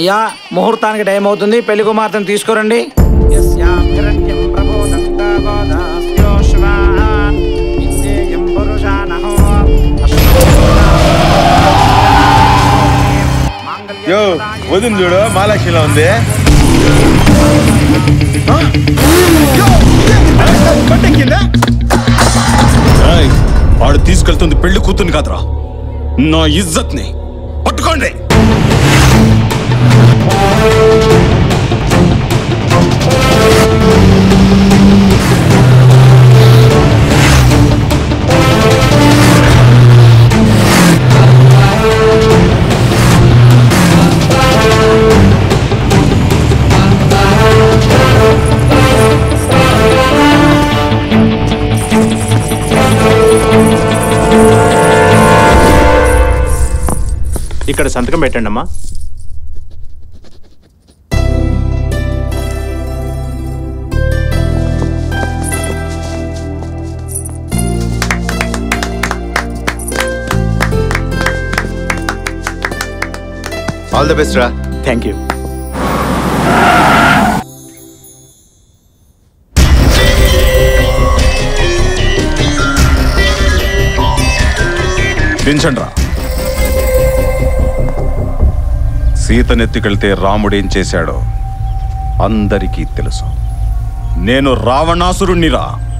అయ్యా ముహూర్తానికి టైం అవుతుంది పెళ్లి కుమార్తెను తీసుకురండి యో వదిన చూడు మహాలక్ష్మిలా ఉంది ఏయ్, వాడు తీసుకెళ్తుంది పెళ్లి కూతుర్ని కాదురా నా ఇజ్జత్ ని పట్టుకోండి ఇక్కడ సంతకం పెట్టండి అమ్మా ఆల్ ద బెస్ట్ రా థ్యాంక్ యూ దించండ్రా సీతనెత్తికెళ్తే రాముడేం చేశాడో అందరికీ తెలుసు నేను రావణాసురుణ్ణిరా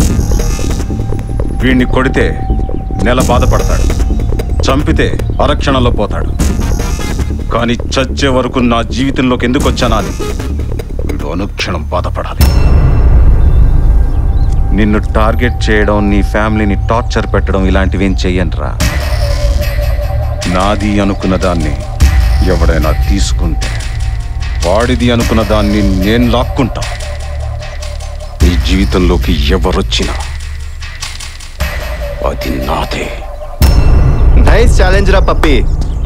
వీణ్ణి కొడితే నెల బాధపడతాడు చంపితే అరక్షణలో పోతాడు కానీ చచ్చే వరకు నా జీవితంలోకి ఎందుకు వచ్చానా అని వీడు అనుక్షణం బాధపడాలి నిన్ను టార్గెట్ చేయడం నీ ఫ్యామిలీని టార్చర్ పెట్టడం ఇలాంటివేం చెయ్యనురా నాది అనుకున్న దాన్ని ఎవడైనా తీసుకుంటే వాడిది అనుకున్న దాన్ని నేను లాక్కుంటా నీ జీవితంలోకి ఎవరొచ్చినా అది నాదే నైస్ ఛాలెంజ్ రా పప్పి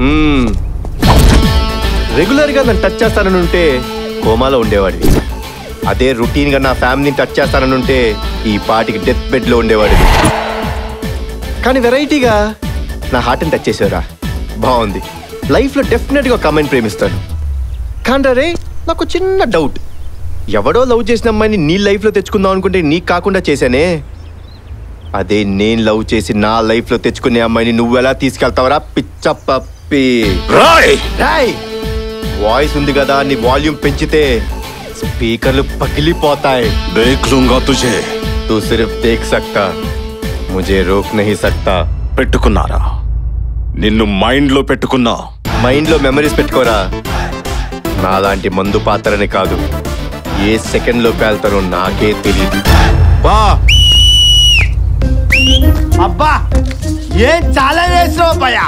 రెగ్యులర్ గా నన్ను టచ్ చేస్తానని ఉంటే కోమాలో ఉండేవాడివి అదే రొటీన్ గా నా ఫ్యామిలీని టచ్ చేస్తానని ఉంటే ఈ పాటికి డెత్ బెడ్ లో ఉండేవాడివి కానీ వెరైటీగా నా హార్ట్ని టచ్ చేసావురా బాగుంది లైఫ్లో డెఫినెట్గా ఒక అమ్మాయిని ప్రేమిస్తాను కానీ రే నాకు చిన్న డౌట్ ఎవడో లవ్ చేసిన అమ్మాయిని నీ లైఫ్లో తెచ్చుకుందాం అనుకుంటే నీకు కాకుండా చేశానే అదే నేను లవ్ చేసి నా లైఫ్లో తెచ్చుకునే అమ్మాయిని నువ్వు ఎలా తీసుకెళ్తావరా పిచ్చ పప్పి రాయ్ రాయ్ వాయిస్ ఉంది కదా నీ వాల్యూమ్ పెంచితే స్పీకర్లు పగిలిపోతాయి దేఖ్ లూంగా తుజే తూ సిర్ఫ్ దేఖ్ సక్తా ముజే రోక్ నహీ సక్తా పెట్టుకున్నారా నిన్ను మైండ్ లో పెట్టుకున్నా మైండ్ లో మెమరీస్ పెట్టుకోరా నాలాంటి మందు పాత్రని కాదు ఏ సెకండ్ లో పేల్తారో నాకే తెలియదు బా అబ్బా ఏం చాలా వేసావు భయ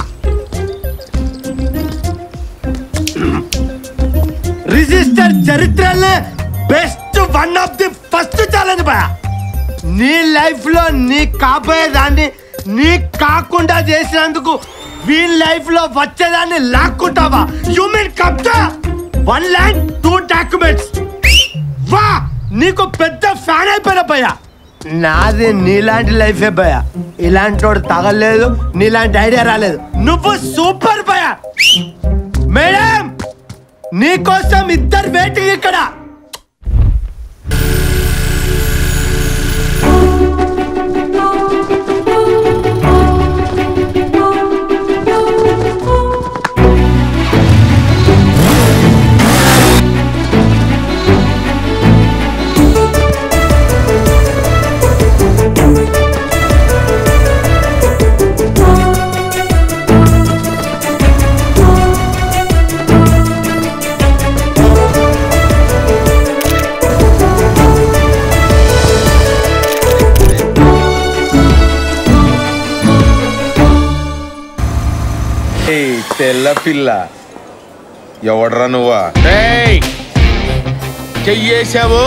రిజిస్టర్ చరిత్రలో best one of the first challenge భయ నీ లైఫ్ లో నీ కాబోయేదాన్ని నీ కాకుండా చేసినందుకు వీళ్ళ లైఫ్ లో వచ్చేదాన్ని లాక్కుంటావా యు మీన్ కబ్జా వన్ ల్యాండ్ టూ డాక్యుమెంట్స్ వా నీకు పెద్ద ఫ్యాన్ అయిపోయిన భయ నాది నీలాంటి లైఫే భయ ఇలాంటి వాడు తగలేదు నీలాంటి ఐడియా రాలేదు నువ్వు సూపర్ భయ మేడం నీకోసం ఇద్దరు వెయిటింగ్ ఇక్కడ తెల్ల పిల్ల ఎవడ్రా నువ్వా చెయ్యేశావు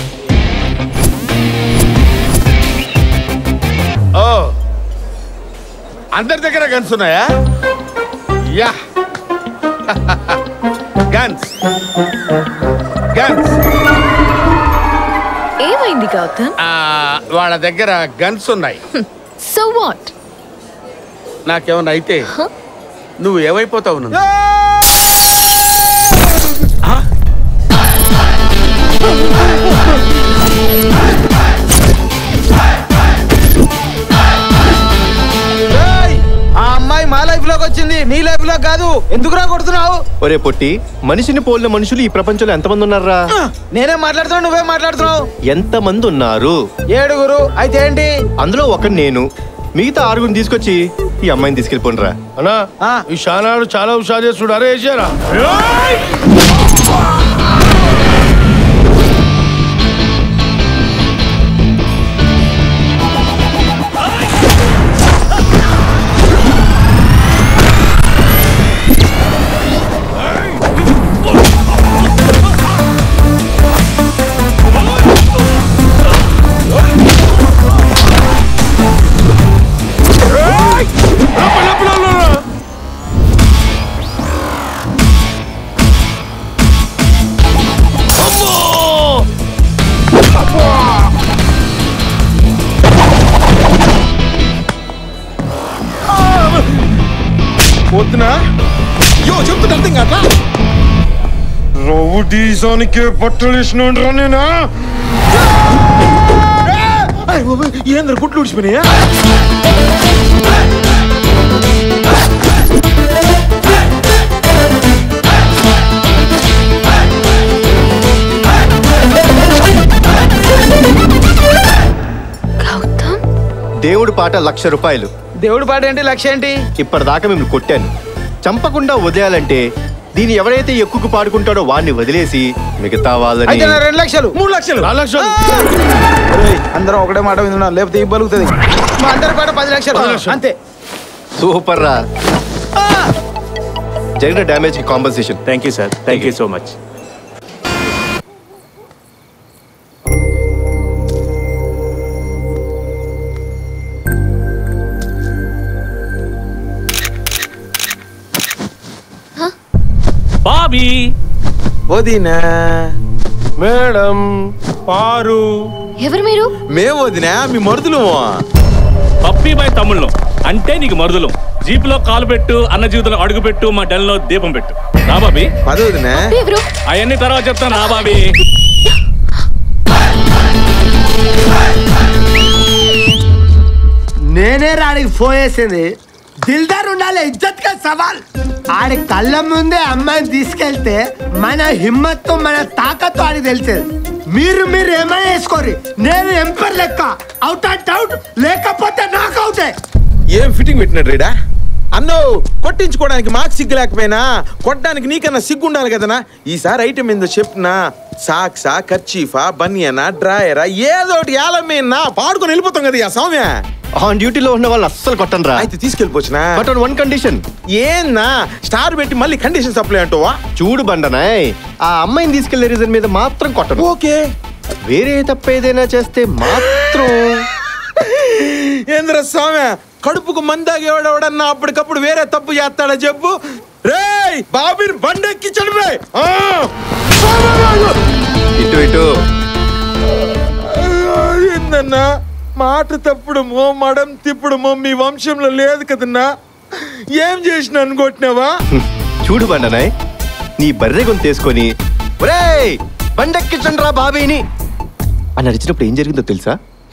ఓ అందరి దగ్గర గన్స్ ఉన్నాయా యా గన్స్ గన్స్ ఏమైంది గౌతమ్ వాళ్ళ దగ్గర గన్స్ ఉన్నాయి సో వాట్ నాకేమన్నా అయితే నువ్వు ఏమైపోతావు నన్ను ఎందుకురా కొడుతున్నావు ఒరే పొట్టి మనిషిని పోలిన మనుషులు ఈ ప్రపంచంలో ఎంతమంది ఉన్నారా నేనే మాట్లాడుతున్నావు నువ్వే మాట్లాడుతున్నావు ఎంతమంది ఉన్నారు ఏడుగురు అయితే ఏంటి అందులో ఒక నేను మిగతా ఆరుగురిని తీసుకొచ్చి ఈ అమ్మాయిని తీసుకెళ్ళిపోండిరా అన్నా ఆ. ఈ షానాడు చాలా హుషారు చేస్తుడు అరే వేసారా పోతున్నా యో చెప్తున్నా అర్థం కావట్లా రౌడీజానికి పట్టలేసిన నేనా ఏంద్ర గుట్లు ఉడిచిపోయినాయా Gautam? దేవుడి పాట లక్ష రూపాయలు దేవుడి పాట ఏంటి లక్ష్యం ఏంటి ఇప్పటిదాకా మిమ్మల్ని కొట్టాను చంపకుండా వదిలేయాలంటే దీన్ని ఎవరైతే ఎక్కువ పాడుకుంటాడో వాడిని వదిలేసి మిగతా వాళ్ళని అయితే నా రెండు లక్షలు మూడు లక్షలు నాలుగు లక్షలు ఒరేయ్, అందరం ఒకటే మాట వింటున్నాం లేకపోతే ఈ బలుగుతుంది మా అందరి పాట పది లక్షలు అంతే సూపర్ రా జరిగిన డ్యామేజ్ కి compensation thank you sir thank you so much Bobby వదినా మేడం పారు ఎవరు మీరు మేము వదినా మీ మరుదులు పప్పీ బాయ్ తమ్ముళ్ళం అంటే నీకు మరుదులం జీపులో కాలు పెట్టు అన్న జీవితంలో అడుగు పెట్టు మా డెల్లో దీపం పెట్టు రా బాబీ పద వదినా ఎవరు అవన్నీ తర్వాత చెప్తాను రా బాబీ నేనే రాడికి ఫోన్ చేసింది దిల్దార్ ఉండాలి ఇజ్జత్ కా సవాల్ ఆడి కళ్ళ ముందే అమ్మాయిని తీసుకెళ్తే మన హిమ్మత్తు మన తాకత్తు ఆడికి తెలిసేది మీరు మీరు ఏమైనా వేసుకోరి నేను ఎంపర్ లెక్క అవుట్ అండ్ అవుట్ లేకపోతే నాకు అవుతాయి ఏం ఫిట్టింగ్ పెట్టినట్టు రేడా అన్నో కొట్టించుకోవడానికి మాకు సిగ్గు లేకపోయినా కొట్టడానికి నీకన్నా సిగ్గు ఉండాలి కదనా ఈసారి ఐటమ్ ఏందో చెప్పినా సాక్సా కర్చీఫా బనియనా డ్రాయరా ఏదో ఒకటి ఏలమేనా పాడుకొని వెళ్ళిపోతాం కదా ఆ సౌమ్య ఆన్ డ్యూటీలో ఉన్న వాళ్ళని అస్సలు కొట్టను రా అయితే తీసుకెళ్ళిపోవచ్చునా బట్ ఆన్ వన్ కండిషన్ ఏంనా స్టార్ పెట్టి మళ్ళీ కండిషన్ సప్లై అంటావా చూడు బండనాయ్ ఆ అమ్మాయిని తీసుకెళ్లే రీజన్ మీద మాత్రం కొట్టను ఓకే వేరే తప్ప ఏదైనా చేస్తే మాత్రం ఏంద్ర స్వామి కడుపుకు మందాగేవాడెవడన్నా అప్పటికప్పుడు వేరే తప్పు చేస్తాడా చెప్పు రేయ్ బాబీని బండెక్కి చడిపోయి ఇటు ఇటు ఏందన్నా మాట తప్పుడు మో మడం తిప్పుడు మో మీ వంశంలో లేదు కదన్నా ఏం చేసిన అనుకుంటున్నావా చూడు బండనాయ్ నీ బర్రె గొంతు తీసుకొని ఒరేయ్ బండెక్కించండి రా బాబీని అని అడిచినప్పుడు ఏం జరిగిందో తెలుసా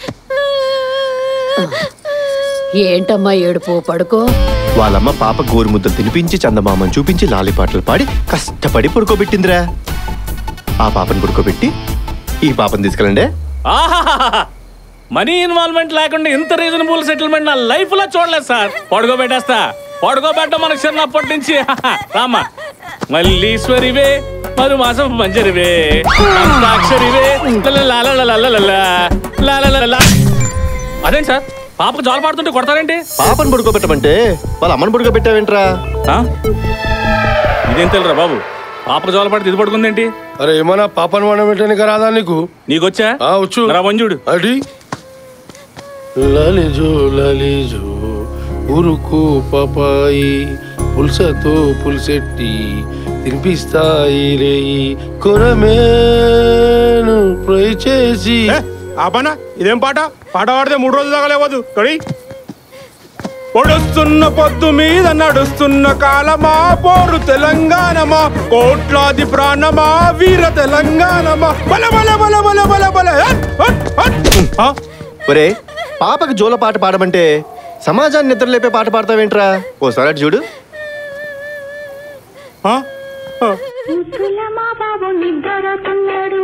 ఏంటమ్మా ఏడుపు పడుకో వాళ్ళమ్మ పాప గోరు ముద్దలు తినిపించి చందమామని చూపించి లాలిపాటలు పాడి కష్టపడి పడుకోబెట్టిందిరా ఆ పాపని పడుకోబెట్టి ఈ పాపని తీసుకెళ్ళండి ఆహాహాహా. మనీ ఇన్వాల్వ్మెంట్ లేకుండా ఇంత రీజనబుల్ సెటిల్మెంట్ నా లైఫ్ లో చూడలేదు సార్ పడుకోబెట్టేస్తా పడుకోబెట్ట మనకు చిన్నప్పటి నుంచి రామా మల్లీశ్వరివే మరు మాసం మంజరివే అంతాక్షరివే లలలలలలలలా, లలలలలా. అదేంటి సార్ పాపకు జోల పాడుతుంటే కొడతారేంటి పాపని పడుకోబెట్టమంటే వాళ్ళ అమ్మని పడుకోబెట్టావేంట్రా ఆ? ఇదేం తెలురా బాబు పాపకు జోల పాడితే ఇది పడుకుందేంటి అరే ఏమన్నా పాపను వండ పెట్టడానికి రాదా నీకు నీకొచ్చా ఆ, వచ్చు. రా మంజుడు అడి లలిజో లలిజో ఉరుకు పపాయి పుల్సతో పుల్సెట్టి తినిపిస్తాయి రేయి కొరమేను ఫ్రై చేసి ఆపనా ఇదేం పాట పాట పాడితే మూడు రోజులు దాకా లేవద్దు కడి పొడుస్తున్న పొద్దు మీద నడుస్తున్న కాలమా పోరు తెలంగాణమా కోట్లాది ప్రాణమా వీర తెలంగాణమా బల బల బల బల బల బల హట్, హట్, హట్. ఆ? ఒరే పాపకి జోల పాట పాడమంటే సమాజాన్ని నిద్రలేపే పాట పాడతావేంట్రా ఓసారి అటు చూడు ఆ? ఆ. ముసలమా బాబు నిద్రపోతున్నాడు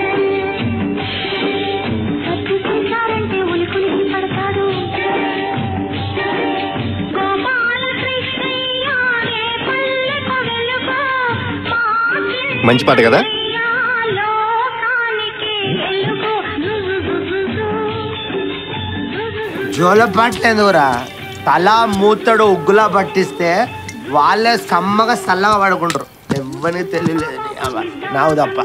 సత్తి చేశారంటే ఉలికులి పడతాడు గోపాల కృష్ణయ్య ఏ పల్లెకు వెలుగు మా మంచి పాట కదా కృష్ణయ్య లోకానికి వెలుగు జోల పట్టలేదురా తల మూతడు ఉగ్గులా పట్టిస్తే వాళ్ళే సమ్మగా చల్లగా పడుకుంటారు ఎవ్వని తెలియలేదు నీ అవ్వ. నాకు తప్ప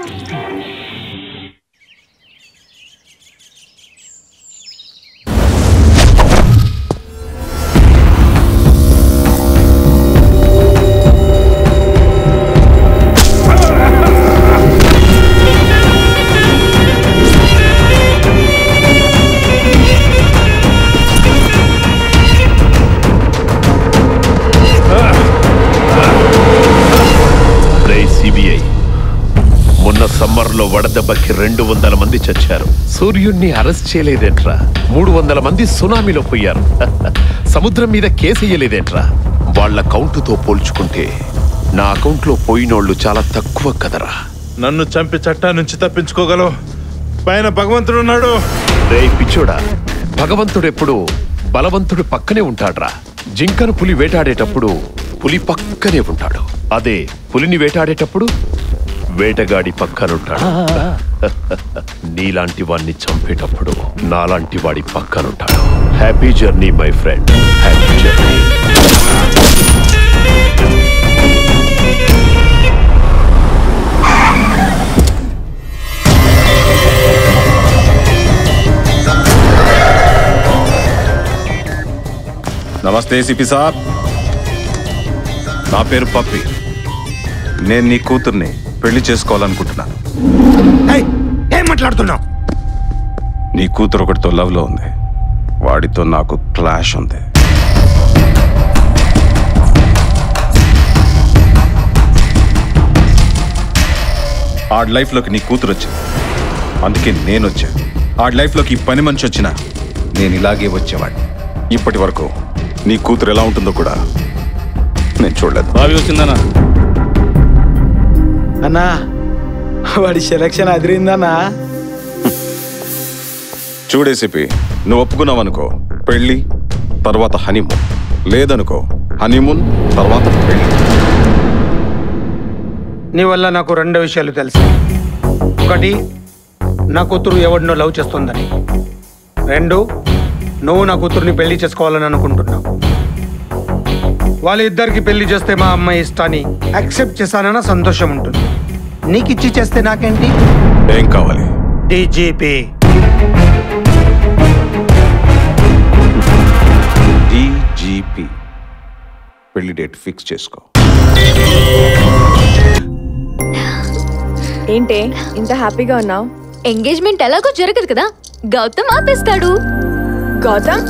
రే సిబిఐ మొన్న సమ్మర్లో వడదెబ్బకి రెండు వందల మంది చచ్చారు సూర్యుణ్ణి అరెస్ట్ చేయలేదేంట్రా మూడు వందల మంది సునామీలో పోయారు సముద్రం మీద కేసేయలేదేంట్రా వాళ్ళ కౌంటుతో పోల్చుకుంటే నా అకౌంట్లో పోయినోళ్ళు చాలా తక్కువ కదరా నన్ను చంపి చట్టా నుంచి తప్పించుకోగలవు పైన భగవంతుడు ఉన్నాడు రే పిచ్చోడా భగవంతుడెప్పుడు బలవంతుడు పక్కనే ఉంటాడ్రా జింకను పులి వేటాడేటప్పుడు పులి పక్కనే ఉంటాడు అదే పులిని వేటాడేటప్పుడు వేటగాడి పక్కనుంటాడు నీలాంటి వాణ్ణి చంపేటప్పుడు నాలాంటి వాడి పక్కనుంటాడు happy journey my friend happy journey నమస్తే సిపి సాబ్ నా పేరు పప్పి నేను నీ కూతుర్ని పెళ్లి చేసుకోవాలనుకుంటున్నాను ఏయ్, ఏం మాట్లాడుతున్నావు నీ కూతురు ఒకటితో లవ్ లో ఉంది వాడితో నాకు క్లాష్ ఉంది ఆడి లైఫ్లోకి నీ కూతురు వచ్చింది అందుకే నేను వచ్చా ఆడి లైఫ్లోకి ఈ పని మనిషి వచ్చినా నేను ఇలాగే వచ్చేవాడిని ఇప్పటి వరకు నీ కూతురు ఎలా ఉంటుందో కూడా నేను చూడలేదు బావి వచ్చిందనా అన్నా వాడి సెలక్షన్ అదిరిందన్నా చూడేసిపి నువ్వు ఒప్పుకున్నావు అనుకో పెళ్ళి తర్వాత హనీమూన్ లేదనుకో హనీమూన్ తర్వాత పెళ్ళి నీ వల్ల నాకు రెండు విషయాలు తెలుసు ఒకటి నా కూతురు ఎవడినో లవ్ చేస్తుందని రెండు నువ్వు నా కూతుర్ని పెళ్లి చేసుకోవాలని అనుకుంటున్నావు వాళ్ళిద్దరికి పెళ్లి చేస్తే మా అమ్మాయి ఇష్టాన్ని యాక్సెప్ట్ చేశానన్న సంతోషం ఉంటుంది నీకు ఇచ్చి చేస్తే నాకేంటి ఏం కావాలి డీజీపీ డీజీపీ పెళ్లి డేట్ ఫిక్స్ చేసుకో ఏంటే ఇంత హ్యాపీగా ఉన్నావు ఎంగేజ్మెంట్ ఎలాగో జరగదు కదా గౌతమ్ ఆపేస్తాడు గౌతమ్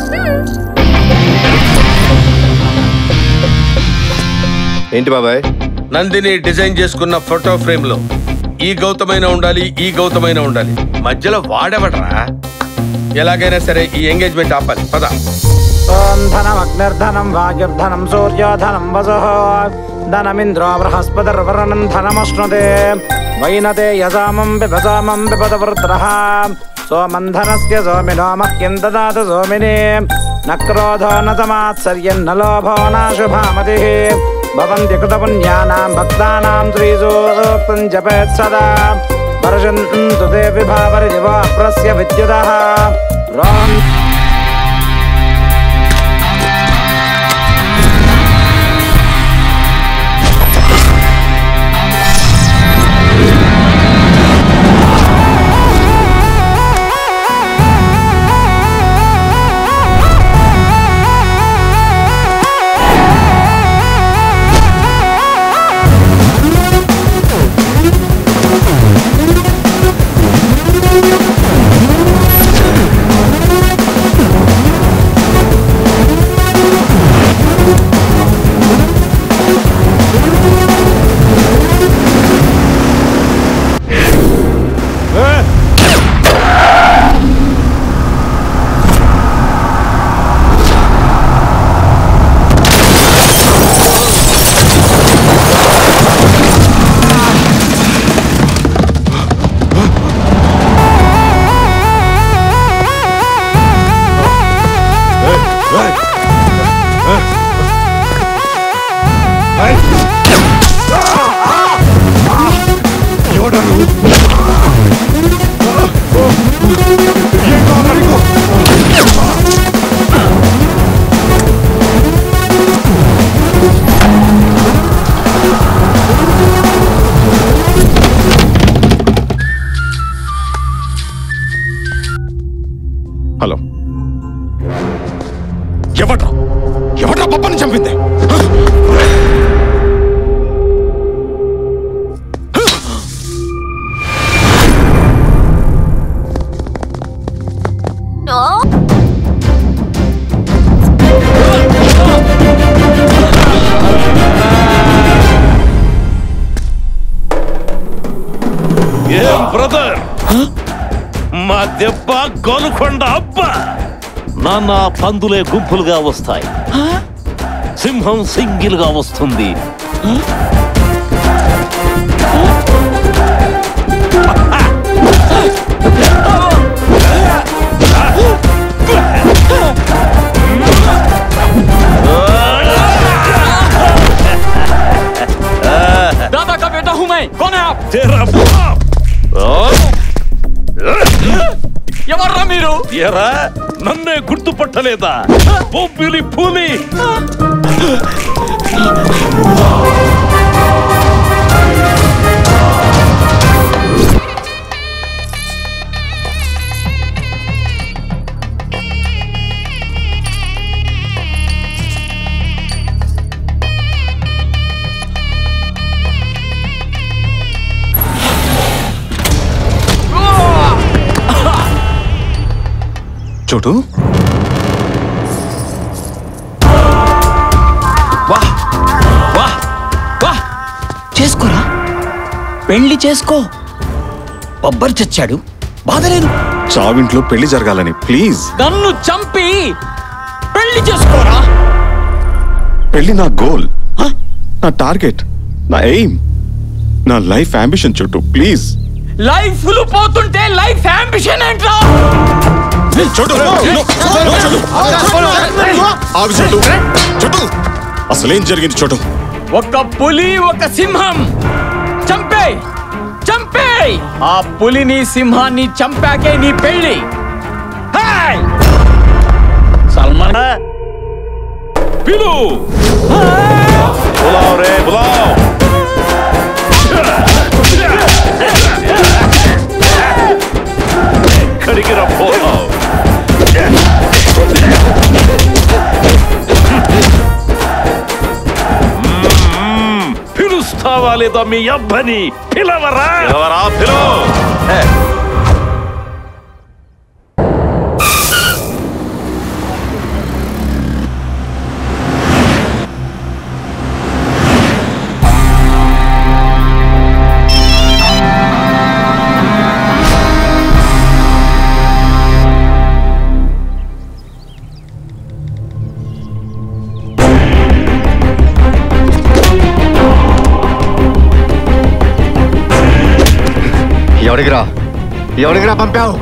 ఏంటి బాబాయ్ నందిని డిజైన్ చేసుకున్న ఫోటో ఫ్రేమ్ లో ఈ గౌతమైన ఉండాలి ఈ గౌతమైన ఉండాలి మధ్యలో వాడెవడరా ఎలాగైనా సరే ఈ ఎంగేజ్మెంట్ ఆపాలి పద ఓం ధనం అగ్నిర్ధనం వాయుర్ధనం సూర్యోధనం వసు ధనమింద్రో బృహస్పతిర్వరణం ధనమశ్నుతే వైనతే యజామం పిబజామం పిబత వృత్ర సోమంధనస్య సోమినో మహ్యం దదాతు సోమిని న క్రోధో న సమాత్సర్యం న లోభో నాశుభామతి భవంతి కృతపుణ్యానాం భక్తానాం శ్రీసూక్తం జపేత్ సదా వర్షन्तు ते विभावरिदिवा प्रस्य विद्युतः रोहन् హలో ఎవడ్రా ఎవడ్రా పప్పని చంపింది ఏం బ్రదర్ మా దెబ్బ గోలుకొండ అబ్బ నాన్న పందులే గుంపులుగా వస్తాయి సింహం సింగిల్ గా వస్తుంది दादा का बेटा हूँ मैं कौन है आप तेरा बाप ఎవర్రా మీరు ఎరా నన్నే గుర్తుపట్టలేదా బొబ్బిలి పూలి చోటు వాహ్ వాహ్ వాహ్ చేసుకోరా పెళ్లి చేసుకో బొబ్బర్ చచ్చాడు బాధలేదు చావింట్లో పెళ్లి జరగాలని ప్లీజ్ నన్ను చంపి పెళ్లి చేసుకోరా పెళ్లి నా గోల్ నా టార్గెట్ నా ఎయిమ్ నా లైఫ్ అంబిషన్ చుట్టూ ప్లీజ్ లైఫ్ పోతుంటే లైఫ్ అంబిషన్ ఏంట్రా చోటు no, no, no, చోటు. ఆగు చోటు చోటు అసలేం జరిగింది చోటు ఒక పులి ఒక సింహం చంపే చంపే ఆ పులిని సింహాన్ని చంపాకే నీ పెళ్లి హాయ్! సల్మాన్ పిలు బులావ్ రే బులావ్ ఎక్కడికి రా పోలావ్ మ్మ్. పిలుస్తావా లేదా మీ అబ్బని పిలవరా పిలవరా పిలువ ఎవడికిరా ఎవడికిరా పంపావు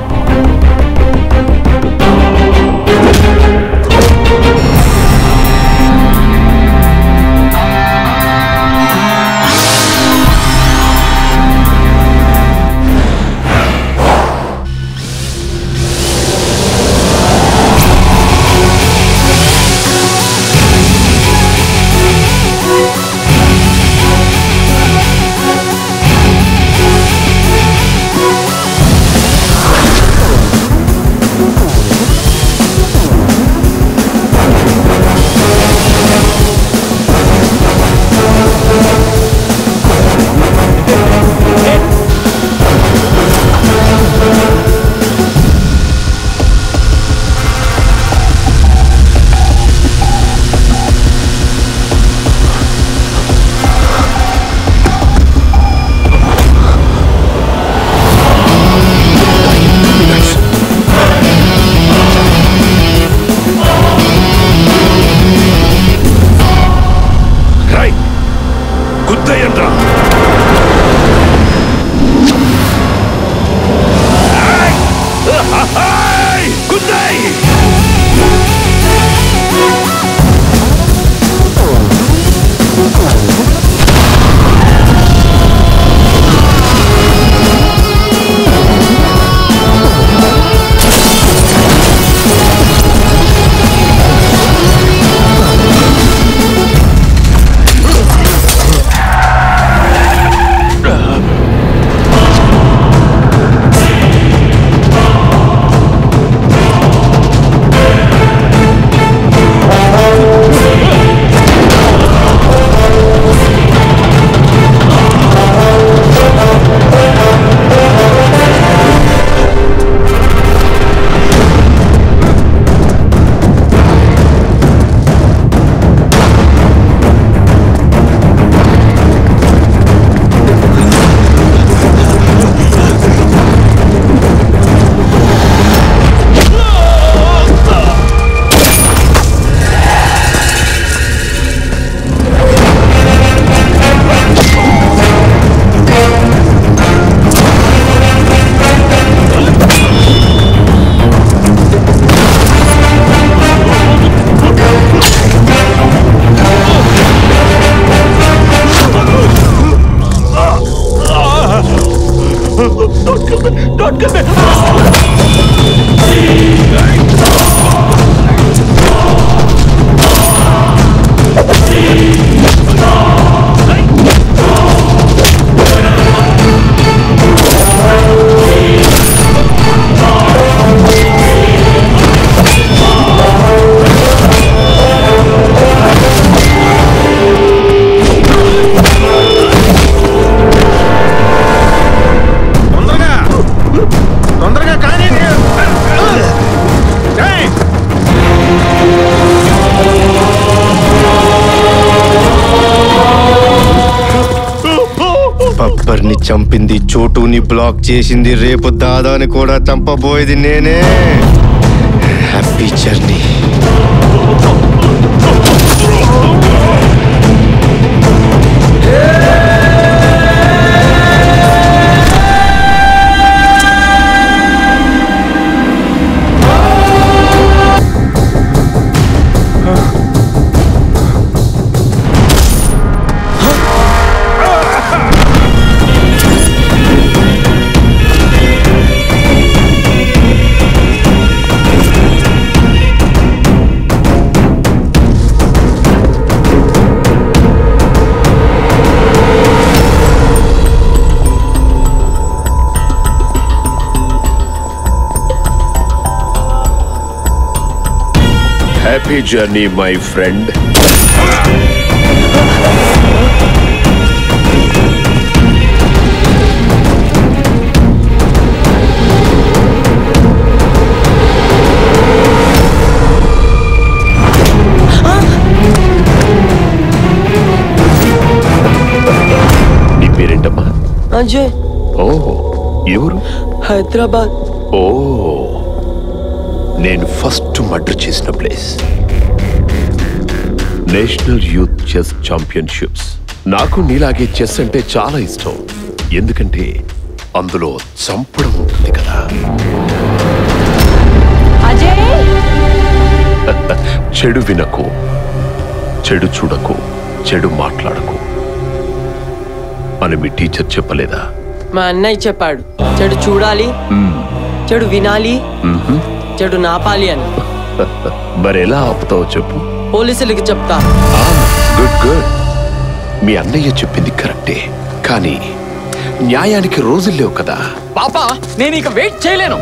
ఆ తొందరగా కానీ బబ్బర్ని చంపింది చోటుని బ్లాక్ చేసింది రేపు దాదాని కూడా చంపబోయేది నేనే happy journey happy journey my friend నీ పేరేంటమ్మా అజయ్ ఓ ఎవరు హైదరాబాద్ ఓ నేను ఫస్ట్ మర్డర్ చేసిన place national youth chess championships నాకు నీలాగే చెస్ అంటే చాలా ఇష్టం ఎందుకంటే అందులో చంపడం ఉంటుంది కదా అజయ్ చెడు వినకు చెడు చూడకు చెడు మాట్లాడకు అని మీ టీచర్ చెప్పలేదా మా అన్నయ్య చెప్పాడు చెడు చూడాలి మ్మ్. చెడు వినాలి మ్మ్హ్. చెడు నాపాలి అని మరి ఎలా ఆపుతావో చెప్పు పోలీసులకి చెప్తా గుడ్ గుడ్ మీ అన్నయ్య చెప్పింది కరెక్టే కానీ న్యాయానికి రోజులు లేవు కదా పాపా నేను ఇక వెయిట్ చేయలేను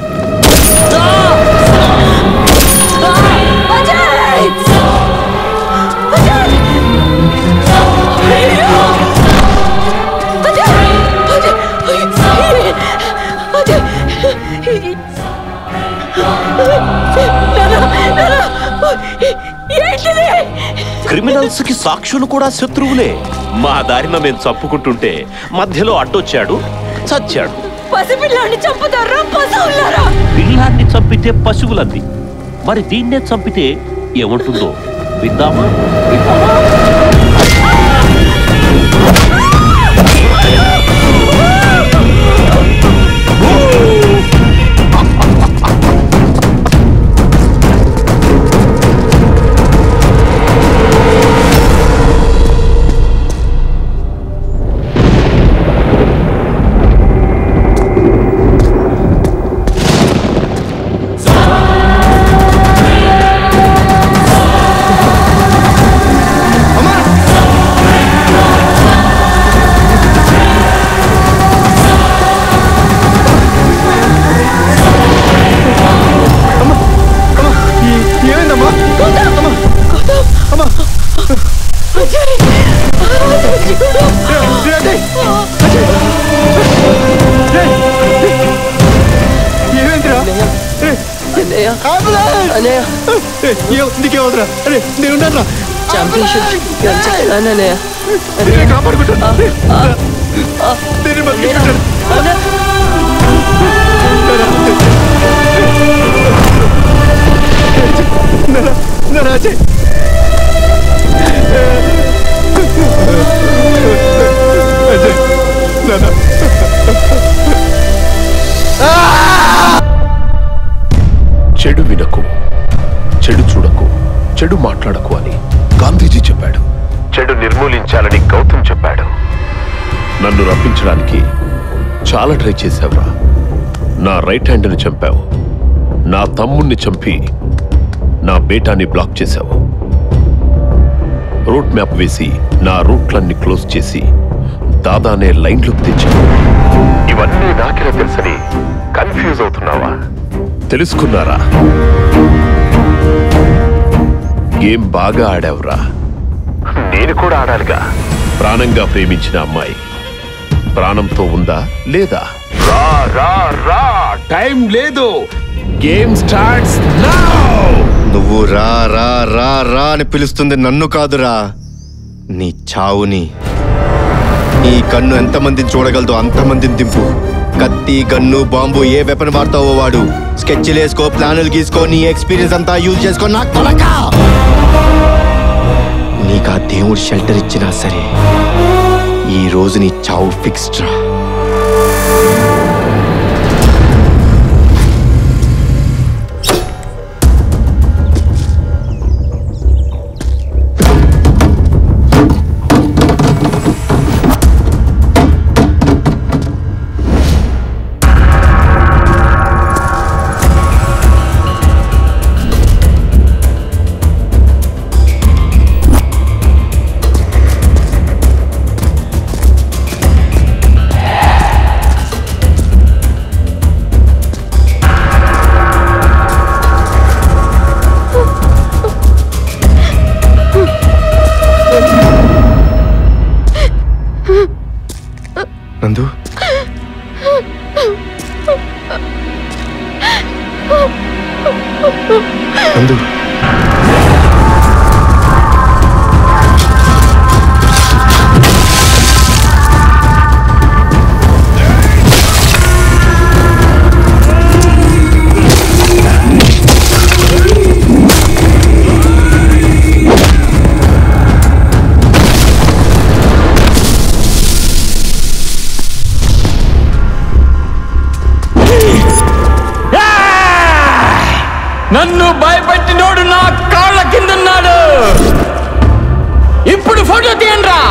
క్రిమినల్స్ కి సాక్షులు కూడా శత్రువులే మా దారిన మేము చప్పుకుంటుంటే మధ్యలో అడ్డొచ్చాడు చచ్చాడు పసిపిల్లాన్ని చంపుతారా పశువులారా పిల్లాన్ని చంపితే పశువులంది మరి దీన్నే చంపితే ఏముంటుందో విందామా ఏమైందమ్మా అమ్మా నీకేమవుతురా అరే నేను ఉన్నాను ఛాంపియన్షిప్ గెలిచాను అన్నయ్య కాపాడుకుంటాను నేను బతికించాను అజయ్ అజయ్ నాన్న చెడు వినకు చెడు చూడకు చెడు మాట్లాడకు అని గాంధీజీ చెప్పాడు చెడు నిర్మూలించాలని గౌతమ్ చెప్పాడు నన్ను రప్పించడానికి చాలా ట్రై చేశావురా నా రైట్ హ్యాండ్ని చంపావు నా తమ్ముణ్ణి చంపి నా బేటాని బ్లాక్ చేశావు రూట్ మ్యాప్ వేసి నా రూట్లన్నీ క్లోజ్ చేసి దాదానే లైన్లోకి తెచ్చావు ఇవన్నీ నాకే తెలుసని కన్ఫ్యూజ్ అవుతున్నావా తెలుసుకున్నారా గేమ్ బాగా ఆడావురా నేను కూడా ఆడాలిగా ప్రాణంగా ప్రేమించిన అమ్మాయి ప్రాణంతో ఉందా లేదా రా రా రా టైం లేదు గేమ్ స్టార్ట్స్ నువ్వు రా రా రా రా అని పిలుస్తుంది నన్ను కాదురా నీ చావుని నీ కన్ను ఎంతమందిని చూడగలదో అంతమందిని దింపు కత్తి గన్ను బాంబు ఏ వెపన్ వాడతావో వాడు స్కెచ్లు వేసుకో ప్లానులు గీసుకో నీ ఎక్స్పీరియన్స్ అంతా యూజ్ చేసుకో నా కొడక నీకు ఆ దేవుడు షెల్టర్ ఇచ్చినా సరే ఈ రోజు నీ చావు ఫిక్స్డ్ రా నందు నందు నన్ను భయపెట్టినోడు నా కాళ్ళ కిందున్నాడు ఇప్పుడు ఫోటో తీయండిరా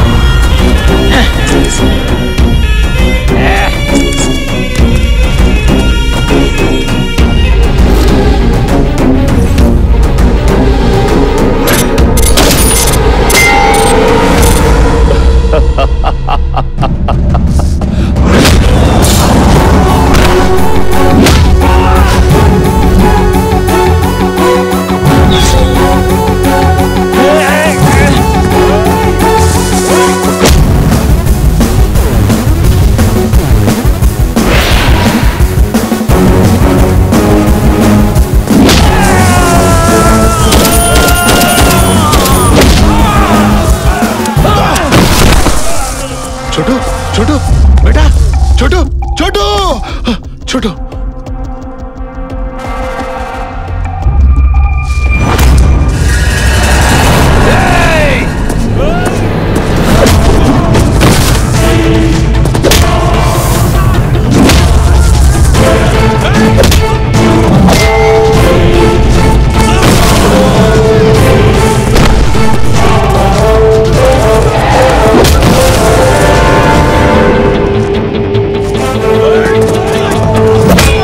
छोटू छोटू बेटा छोटू छोटू छोटू ఆ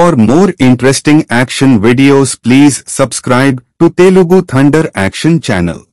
For more interesting action videos please subscribe to Telugu Thunder Action channel.